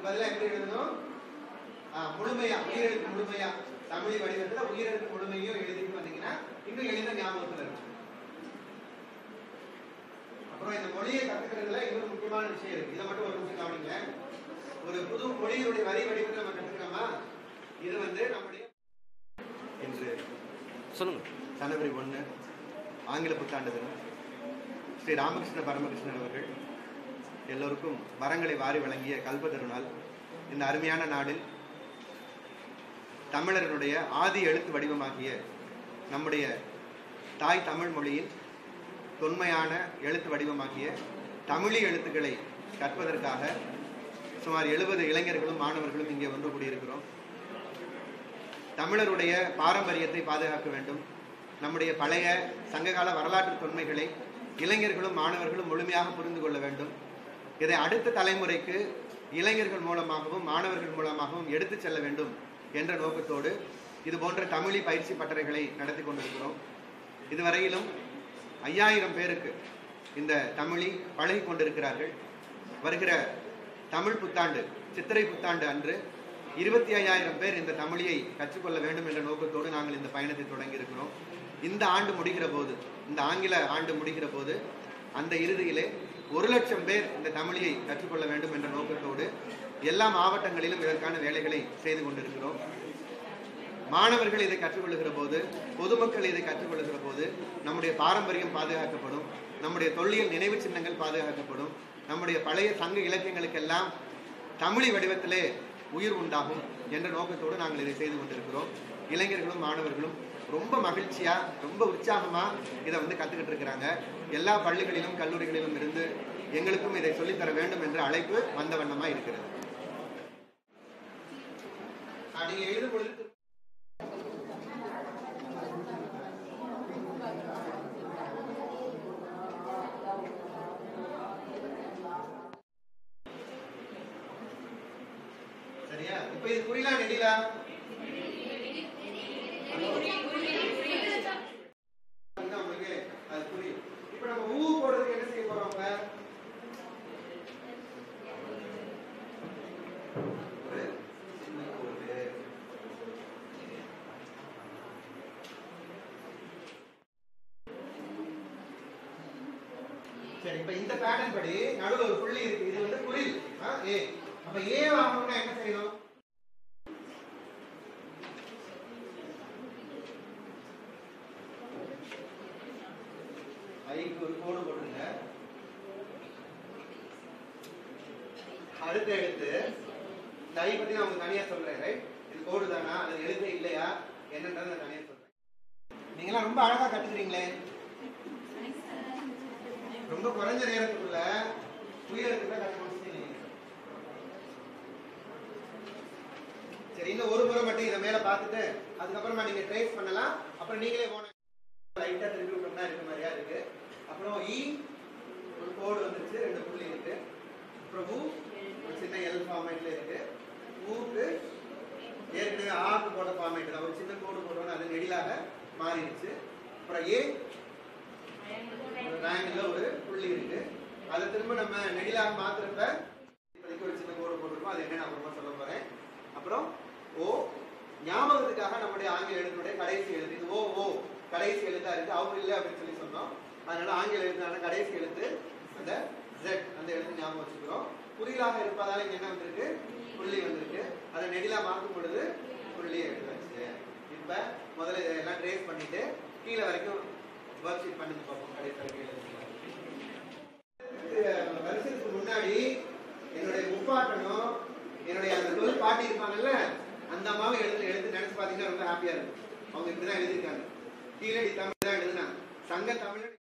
பதிலா எப்படி எழுதணும் ஆ, முழுமையா உயிரெழுத்து முழுமையா தமிழ் வடிவத்துல உயிரெழுத்து முழுமையும் எழுதிட்டு வந்தீங்கன்னா இன்னும் எளிதா ஞாபகத்துல இருக்கும் அப்புறம் இந்த மொழியை கத்துக்கிறதுல இன்னொரு முக்கியமான விஷயம் இருக்கு இதை மட்டும் ஒரு நிமிஷம் கவனிங்க ஒரு புது மொழியினுடைய வரி வடிவத்தை நம்ம கத்துக்கிறோமா இது வந்து நம்முடைய என்று சொல்லுங்க ஜனவரி ஒன்று ஆங்கில புத்தாண்டு தினம் ஸ்ரீ ராமகிருஷ்ண பரமகிருஷ்ணன் அவர்கள் எல்லோருக்கும் வரங்களை வாரி வழங்கிய கல்ப திருநாள் இந்த அருமையான நாளில் தமிழர்களுடைய ஆதி எழுத்து வடிவமாகிய நம்முடைய தாய் தமிழ் மொழியில் தொன்மையான எழுத்து வடிவமாகிய தமிழி எழுத்துக்களை கற்பதற்காக சுமார் எழுபது இளைஞர்களும் மாணவர்களும் இங்கே ஒன்று கூடியிருக்கிறோம் தமிழருடைய பாரம்பரியத்தை பாதுகாக்க வேண்டும் நம்முடைய பழைய சங்ககால வரலாற்று தொன்மைகளை இளைஞர்களும் மாணவர்களும் முழுமையாக புரிந்து கொள்ள வேண்டும் இதை அடுத்த தலைமுறைக்கு இளைஞர்கள் மூலமாகவும் மாணவர்கள் மூலமாகவும் எடுத்துச் செல்ல வேண்டும் என்ற நோக்கத்தோடு இது போன்ற தமிழி பயிற்சி பட்டறைகளை நடத்தி கொண்டிருக்கிறோம் இதுவரையிலும் ஐயாயிரம் பேருக்கு இந்த தமிழி பழகி கொண்டிருக்கிறார்கள் வருகிற தமிழ் புத்தாண்டு சித்திரை புத்தாண்டு அன்று இருபத்தி ஐயாயிரம் பேர் இந்த தமிழியை கற்றுக்கொள்ள வேண்டும் என்ற நோக்கத்தோடு நாங்கள் இந்த பயணத்தை தொடங்கி இருக்கிறோம் இந்த ஆண்டு முடிகிற போது இந்த ஆங்கில ஆண்டு முடிகிற போது அந்த இறுதியிலே ஒரு லட்சம் பேர் இந்த தமிழியை கற்றுக்கொள்ள வேண்டும் என்ற நோக்கத்தோடு எல்லா மாவட்டங்களிலும் இதற்கான வேலைகளை செய்து கொண்டிருக்கிறோம் மாணவர்கள் இதை கற்றுக்கொள்ளுகிற போது பொதுமக்கள் இதை கற்றுக்கொள்ளுகிற போது நம்முடைய பாரம்பரியம் பாதுகாக்கப்படும் நம்முடைய தொல்லியல் நினைவு சின்னங்கள் பாதுகாக்கப்படும் நம்முடைய பழைய சங்க இலக்கியங்களுக்கெல்லாம் தமிழி வடிவத்திலே உயிர் உண்டாகும் என்ற நோக்கத்தோடு நாங்கள் இதை செய்து கொண்டிருக்கிறோம் இளைஞர்களும் மாணவர்களும் ரொம்ப மகிழ்ச்சியா ரொம்ப உற்சாகமா இதை வந்து கத்துக்கிட்டு இருக்கிறாங்க எல்லா பள்ளிகளிலும் கல்லூரிகளிலும் இருந்து எங்களுக்கும் இதை சொல்லித்தர வேண்டும் என்ற அழைப்பு வந்த வண்ணமா இருக்கிறது ஆ, நீங்க எழுதும் பொழுது சரியா இப்ப இது புரியலா நெடிலா அதுதான் உங்களுக்கு அது புரியும் இப்ப நம்ம ஊ போடுறதுக்கு என்ன செய்ய போறோம் இப்ப ஒரு சின்ன கோடு. சரி இப்ப இந்த பேட்டர்ன் படி நடுவுல ஒரு புள்ளி இருக்கு இது வந்து குறில் ஆ, ஏ அப்ப ஏ வாங்கணும்னா என்ன செய்யணும் ஐக்கு ஒரு கோடு போட்டுருங்க அடுத்த எழுத்து இந்த ஐ பத்தி நான் உங்களுக்கு தனியா சொல்றேன் ரைட் இது கோடு தானா அது எழுத்து இல்லையா என்னன்றதை நான் தனியா சொல்றேன் நீங்களாம் ரொம்ப அழகா கத்துக்கிறீங்களே ரொம்ப குறைஞ்ச நேரத்துக்குள்ள உயிரெழுத்துக்களை கற்று முடிச்சிட்டீங்க சரி இன்னும் ஒரு முறை மட்டும் இதை மேல பார்த்துட்டு அதுக்கப்புறமா நீங்க ட்ரேஸ் பண்ணலாம் அப்புறம் நீங்களே போன லைட்டா திருப்பி விட்டோம்னா இருக்க மாதிரியா இருக்கு அப்புறம் இ ஒரு கோடு வந்துருச்சு ரெண்டு புள்ளி இருக்கு அப்புறம் ஊ ஒரு சின்ன எல் ஃபார்மேட்ல இருக்கு ஊக்கு ஏற்கனவே ஆக்கு போட்ட ஃபார்மேட் தான் ஒரு சின்ன கோடு போட்டோம்னா அது நெடிலாக மாறிடுச்சு அப்புறம் ஏ ஒரு triangle ல ஒரு புள்ளி இருக்கு அதை திரும்ப நம்ம நெடிலாக மாத்துறப்ப இப்போதைக்கு ஒரு சின்ன கோடு போட்டிருக்கோம் அது என்னன்னு அப்புறமா சொல்ல போறேன் அப்புறம் ஓ ஞாபகத்துக்காக நம்முடைய ஆங்கில எழுத்தினுடைய கடைசி எழுத்து இது ஓ ஓ கடைசி எழுத்தா இருக்கு அவர் இல்லை அப்படின்னு சொல்லி சொன்னோம் அதனால ஆங்கில எழுத்தான கடைசி எழுத்து அந்த Z அந்த எழுத்து ஞாபகம் வச்சுக்கிறோம் குறிலாக இருப்பதால இங்க என்ன வந்திருக்கு புள்ளி வந்திருக்கு அதை நெடிலா மாற்றும் பொழுது புள்ளி எடுத்தாச்சு இப்ப முதல்ல இதெல்லாம் ட்ரேஸ் பண்ணிட்டு கீழே வரைக்கும் ஒர்க் ஷீட் பண்ணி பார்ப்போம் கடைசி வரைக்கும் எழுதிக்கலாம். இது வருஷத்துக்கு முன்னாடி என்னுடைய முப்பாட்டனும் என்னுடைய அந்த டுவெல் பாட்டி இருப்பாங்கல்ல அந்த அம்மாவை எழுது எழுத்து நினைச்சு பாத்தீங்கன்னா ரொம்ப ஹாப்பியா இருக்கும் அவங்க இப்படிதான் எழுதியிருக்காங்க கீழடி தமிழ் தான் எழுதுனாங்க சங்க தமிழ்